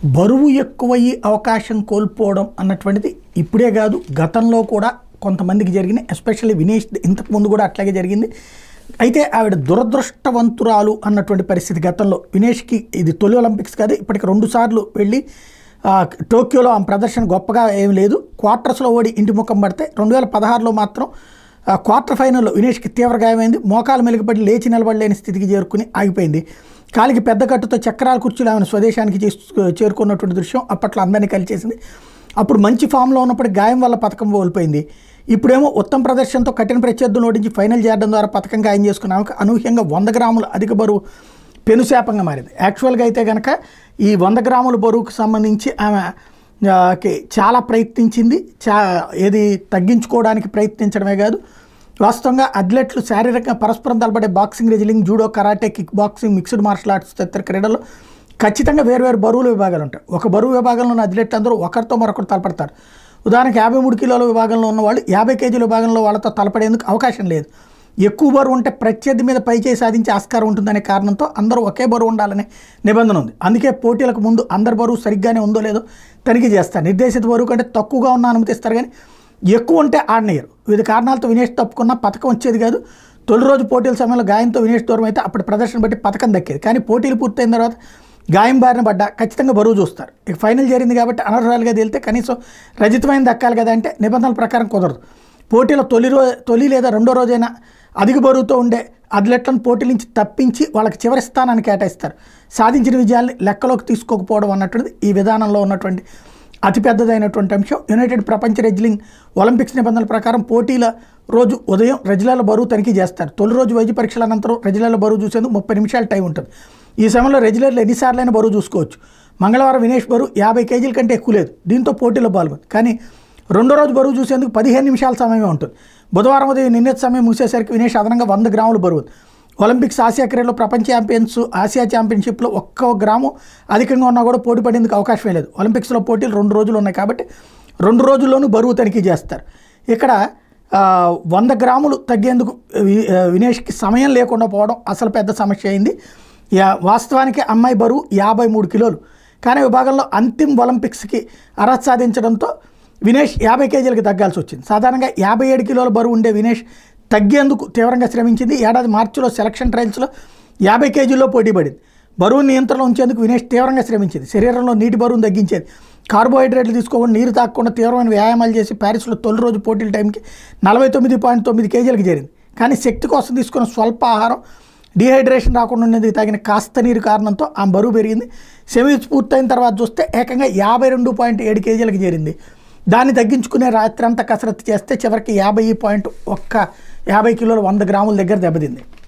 బరువు ఎక్కువయ్యి అవకాశం కోల్పోవడం అన్నటువంటిది ఇప్పుడే కాదు గతంలో కూడా కొంతమందికి జరిగింది ఎస్పెషల్లీ వినేష్ ఇంతకు ముందు కూడా అట్లాగే జరిగింది అయితే ఆవిడ దురదృష్టవంతురాలు అన్నటువంటి పరిస్థితి గతంలో వినేష్కి ఇది తొలి ఒలింపిక్స్ కాదు ఇప్పటికి రెండు సార్లు వెళ్ళి ఆ, టోక్యోలో ఆమె ప్రదర్శన గొప్పగా ఏం లేదు క్వార్టర్స్లో ఓడి ఇంటి ముఖం పడితే రెండు వేల పదహారులో మాత్రం ఆ, క్వార్టర్ ఫైనల్లో వినేష్కి తీవ్ర గాయమైంది మోకాలు మెలుగుపడి లేచి నిలబడలేని స్థితికి చేరుకుని ఆగిపోయింది కాలికి పెద్ద కట్టుతో చక్రాల కుర్చీలు ఆమెను స్వదేశానికి చేసు- చేరుకున్నటువంటి దృశ్యం అప్పట్లో అందరినీ కలిచేసింది అప్పుడు మంచి ఫామ్లో ఉన్నప్పుడు గాయం వల్ల పథకం కోల్పోయింది ఇప్పుడేమో ఉత్తమ ప్రదర్శనతో కఠిన ప్రత్యర్థులను ఓడించి ఫైనల్ చేయడం ద్వారా పథకం గాయం చేసుకున్న ఆమెకు అనూహ్యంగా వంద గ్రాముల అధిక బరువు పెనుశాపంగా మారింది యాక్చువల్గా అయితే కనుక ఈ వంద గ్రాముల బరువుకు సంబంధించి ఆమె ఆ, కి చాలా ప్రయత్నించింది చా ఏది తగ్గించుకోవడానికి ప్రయత్నించడమే కాదు వాస్తవంగా అథ్లెట్లు శారీరకంగా పరస్పరం తలపడే boxing wrestling judo karate kick boxing mixed martial arts తదితర క్రీడల్లో ఖచ్చితంగా వేరువేరు బరువుల విభాగాలు ఉంటాయి ఒక బరువు విభాగంలో ఉన్న అథ్లెట్లు అందరూ ఒకరితో మరొకరు తలపడతారు ఉదాహరణకి యాభై మూడు కిలోల విభాగంలో ఉన్న వాళ్ళు యాభై కేజీల విభాగంలో వాళ్ళతో తలపడేందుకు అవకాశం లేదు ఎక్కువ బరువు ఉంటే ప్రత్యర్థి మీద పైచేయి సాధించే ఆస్కారం ఉంటుందనే కారణంతో అందరూ ఒకే బరువు ఉండాలనే నిబంధన ఉంది అందుకే పోటీలకు ముందు అందరి బరువు సరిగ్గానే ఉందో లేదో తనిఖీ చేస్తారు నిర్దేశిత బరువు కంటే తక్కువగా ఉన్న అనుమతిస్తారు కానీ ఎక్కువ ఉంటే ఆడనేయరు వివిధ కారణాలతో వినేష్ తప్పుకున్న పథకం వచ్చేది కాదు తొలి రోజు పోటీల సమయంలో గాయంతో వినేష్ దూరం అయితే అప్పటి ప్రదర్శన బట్టి పథకం దక్కేది కానీ పోటీలు పూర్తయిన తర్వాత గాయం బారిన పడ్డా ఖచ్చితంగా బరువు చూస్తారు ఇక ఫైనల్ జరిగింది కాబట్టి అనర్హురాలుగా తేలితే కనీసం రజితమైన దక్కాలి కదా అంటే నిబంధనల ప్రకారం కుదరదు పోటీలో తొలి రో తొలి లేదా రెండో రోజైనా అధిక బరువుతో ఉండే అథ్లెట్లను పోటీ నుంచి తప్పించి వాళ్ళకి చివరి స్థానాన్ని కేటాయిస్తారు సాధించిన విజయాల్ని లెక్కలోకి తీసుకోకపోవడం అన్నటువంటిది ఈ విధానంలో ఉన్నటువంటి అతిపెద్దదైనటువంటి అంశం యునైటెడ్ ప్రపంచ రెజ్లింగ్ ఒలింపిక్స్ నిబంధనల ప్రకారం పోటీల రోజు ఉదయం రెజ్లాల బరువు తనిఖీ చేస్తారు తొలి రోజు వైద్య పరీక్షల అనంతరం రెజ్లాల బరువు చూసేందుకు ముప్పై నిమిషాల టైం ఉంటుంది ఈ సమయంలో రెజ్లర్లు ఎన్నిసార్లైనా బరువు చూసుకోవచ్చు మంగళవారం వినేష్ బరువు యాభై కేజీల కంటే ఎక్కువ లేదు దీంతో పోటీలో పాల్గొంది కానీ రెండో రోజు బరువు చూసేందుకు పదిహేను నిమిషాల సమయమే ఉంటుంది బుధవారం ఉదయం నిన్నటి సమయం ముగిసేసరికి వినేష్ అదనంగా వంద గ్రాముల బరువు ఉంది. ఒలింపిక్స్ ఆసియా క్రీడలో ప్రపంచ ఛాంపియన్స్ ఆసియా ఛాంపియన్షిప్లో ఒక్క గ్రాము అధికంగా ఉన్నా కూడా పోటీ పడేందుకు అవకాశమే లేదు ఒలింపిక్స్లో పోటీలు రెండు రోజులు ఉన్నాయి కాబట్టి రెండు రోజుల్లోనూ బరువు తనిఖీ చేస్తారు ఇక్కడ ఆ, వంద గ్రాములు తగ్గేందుకు వి- ఆ, వినేష్కి సమయం లేకుండా పోవడం అసలు పెద్ద సమస్య అయింది యా వాస్తవానికి అమ్మాయి బరువు యాభై మూడు కిలోలు కానీ విభాగంలో అంతిమ ఒలింపిక్స్కి అర్హత సాధించడంతో వినేష్ యాభై కేజీలకు తగ్గాల్సి వచ్చింది సాధారణంగా యాభై ఏడు కిలోల బరువు ఉండే వినేష్ తగ్గేందుకు తీవ్రంగా శ్రమించింది ఏడాది మార్చిలో సెలక్షన్ ట్రయల్స్లో యాభై కేజీల్లో పోటీ పడింది బరువు నియంత్రణలో ఉంచేందుకు వినేష్ తీవ్రంగా శ్రమించింది శరీరంలో నీటి బరువును తగ్గించేది కార్బోహైడ్రేట్లు తీసుకోకుండా నీరు తాగకుండా తీవ్రమైన వ్యాయామాలు చేసి ప్యారిస్లో తొలి రోజు పోటీల టైంకి నలభై తొమ్మిది పాయింట్ తొమ్మిది కేజీలకు చేరింది కానీ శక్తి కోసం తీసుకున్న స్వల్ప ఆహారం డీహైడ్రేషన్ రాకుండా ఉండేందుకు తగిన కాస్త నీరు కారణంతో ఆమె బరువు పెరిగింది సెమీస్ పూర్తయిన తర్వాత చూస్తే ఏకంగా యాభై రెండు పాయింట్ ఏడు కేజీలకు చేరింది దాన్ని తగ్గించుకునే రాత్రి అంతా కసరత్తు చేస్తే చివరికి యాభై పాయింట్ ఒక్క యాభై కిలోల వంద గ్రాముల దగ్గర దెబ్బతింది